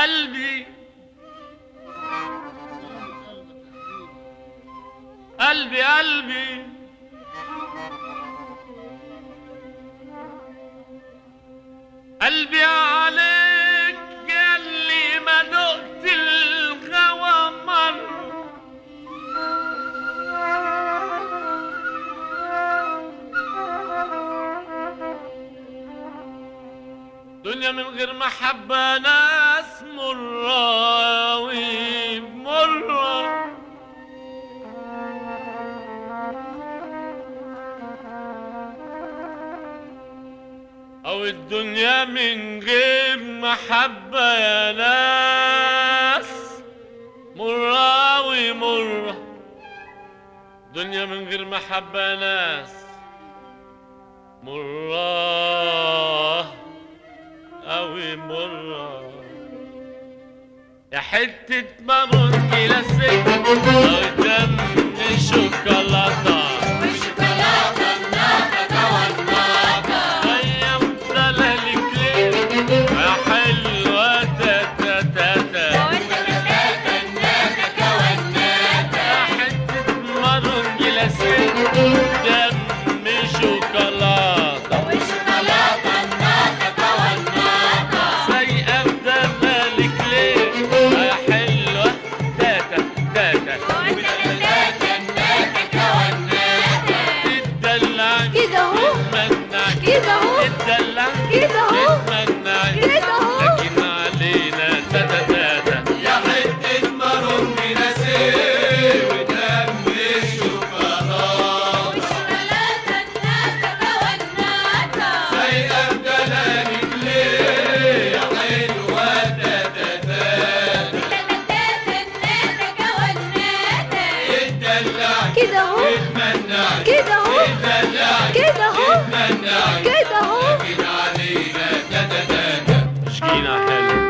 قلبي قلبي قلبي قلبي عليك ياللي ما دقت الغوى مرة دنيا من غير محبة ناس مرة ومرة أو الدنيا من غير محبة يا ناس مرة ومرة دنيا من غير محبة يا ناس مرة أوي مرة يا حتة مرون جلسك قدام الشوكولاتة غيم دلالك ليه يا حلوة تاتا تاتا يا حتة مرون جلسك قدام الشوكولاتة سايقة بدلالك ليه يا حلوة تاتا تاتا تدلع كده اهو تتمنع كده اهو تدلع كده اهو تتمنع كده اهو لكن علينا تاتا تاتا يا حتة مرون جلاسيه ودم الشوكولاتة سايقة بدلالك ليه يا حلوة تاتاتات اتدلعك كده اهو اتمنعك كده اهو اتدلعك كده اهو اتمنعك كده اهو لكن علينا تاتاتات شكينا حلو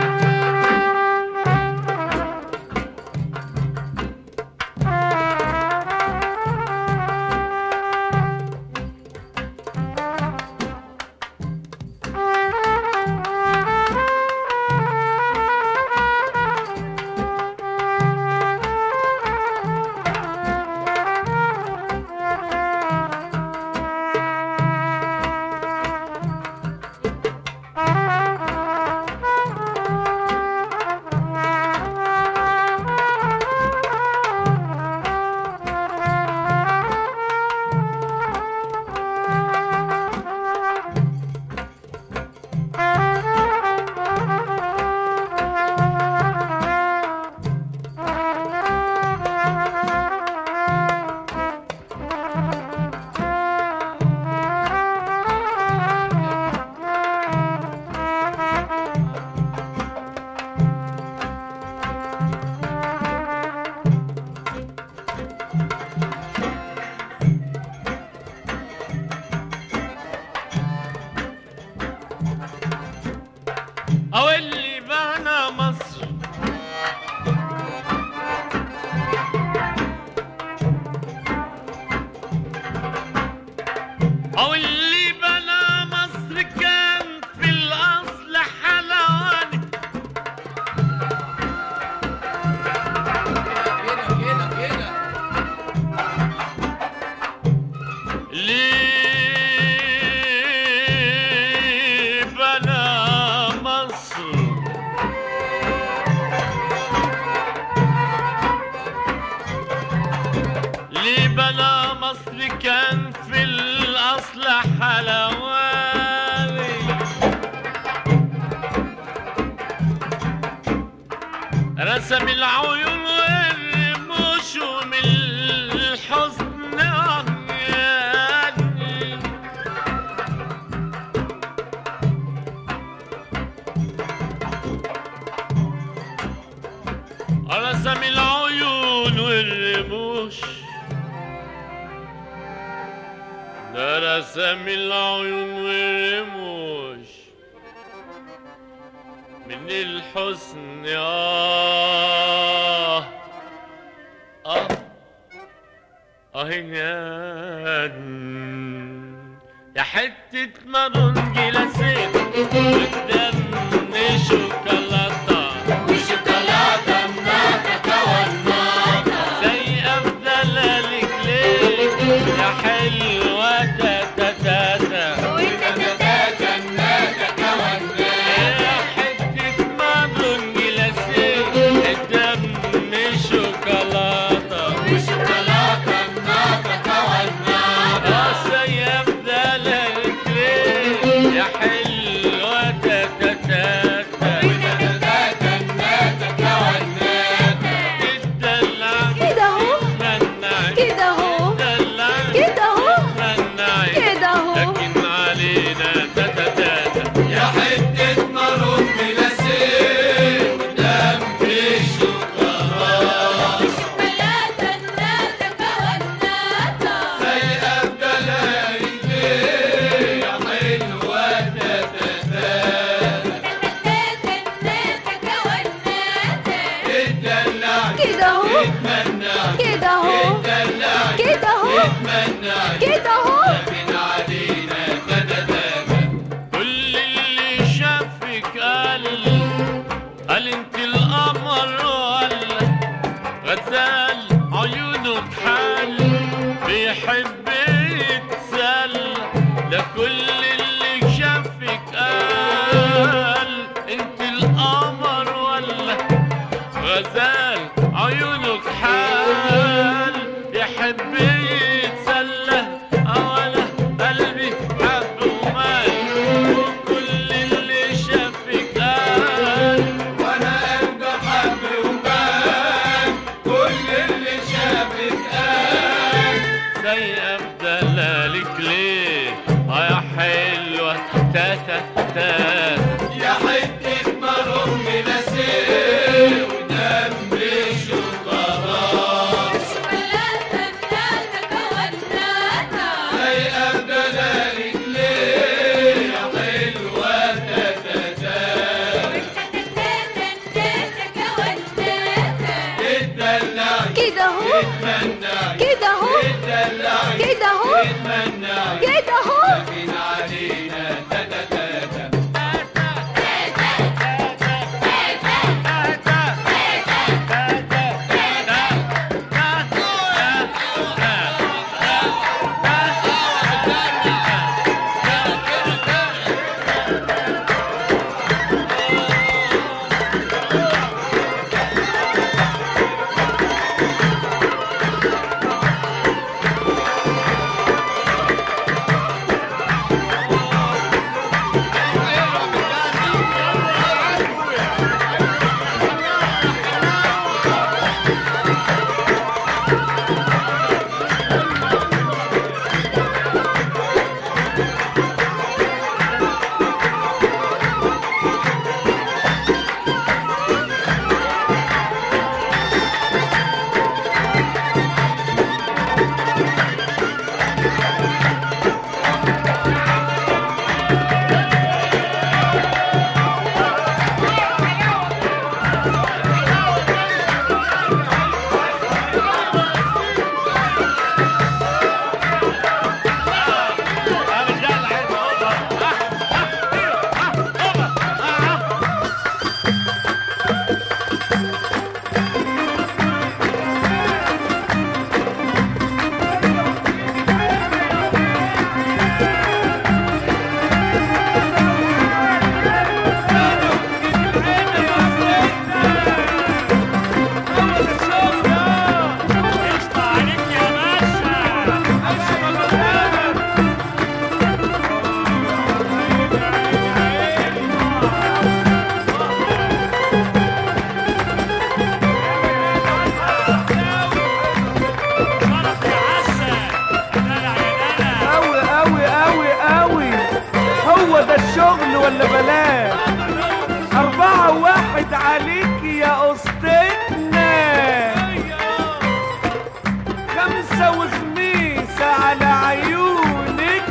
أو اللي بنى مصر أو اللي بنى مصر كان في الأصل حلواني كده كده كده اللي بنى مصر اللي بنى مصر كان في الأصل حلواني رسم العيون والرموش ومن الحزن أغياني رسم العيون والرموش ده رسم العيون والرموش من الحسن آه آه آه يا يا حتة مارون جلاسين قدام شوكولاتة يا حتة مرهم نسير ودم الشوكولاتة لايقة بدل رجليه يا حلوة تتتا اتدلعي كده اهو اتمنعي كده اهو اتدلعي كده اهو اتمنعي كده اهو لكن علينا تتتا قوي قوي قوي قوي هو ده الشغل ولا بلاش أربعة واحد عليك يا أسطتنا خمسة وخميسة على عيونك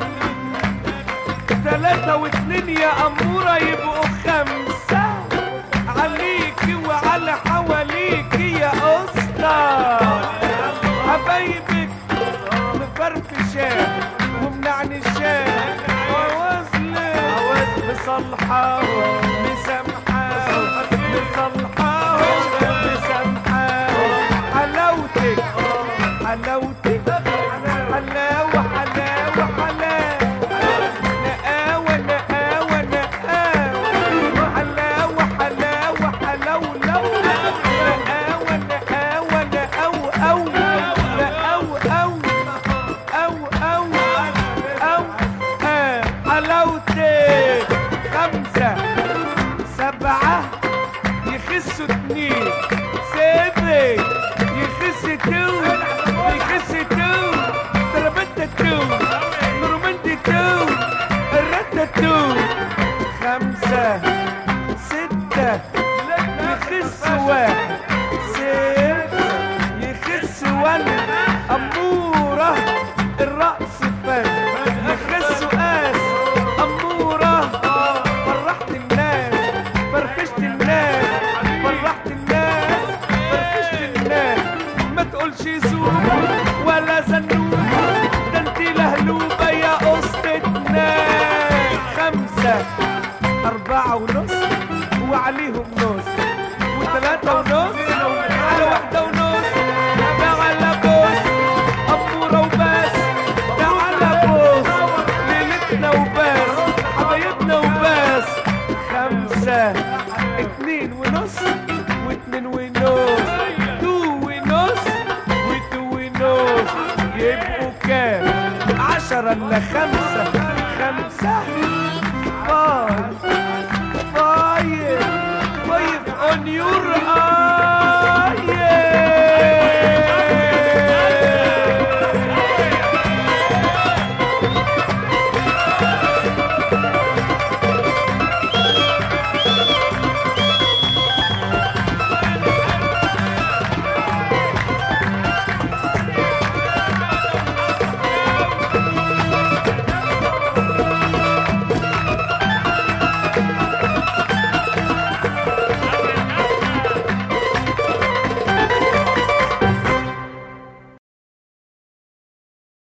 تلاتة واتنين يا أمورة يبقوا خمسة عليكي وعلى حواليكي يا أسطى حبايبك مفرفشة ومنعنشة ووزلة مصلحة مسامحة مصلحة مسامحة حلاوتك حلاوتك حلاوة حلاوة حلاوة نقاوة نقاوة نقاوة حلاوة حلاوة حلاوة لو نقاوة نقاوة نقاوة أو نقاوة أو أو أو أو آه حلاوتك خمسة سبعة يخسوا اتنين سبعة يخس تو يخس تو تربتة تو نورمنت تو الرتة تو خمسة ستة يخس واحد ستة يخس وانا أمورة الرأس فاز يخس قاس أمورة فرحت الناس فرفشت الناس فرحت الناس فرفشت الناس ما تقولش زوب ولا زنوب ده انت لهلوبة يا قصتنا خمسة أربعة ونص وعليهم نص وثلاثة ونص على واحدة ونص تعالى بوس أمورة وبس تعالى بوس ليلتنا وبس حبايبنا وبس خمسة اتنين ونص واتنين ونص تو ونص وتو ونص يبقوا كام عشرة إلا خمسة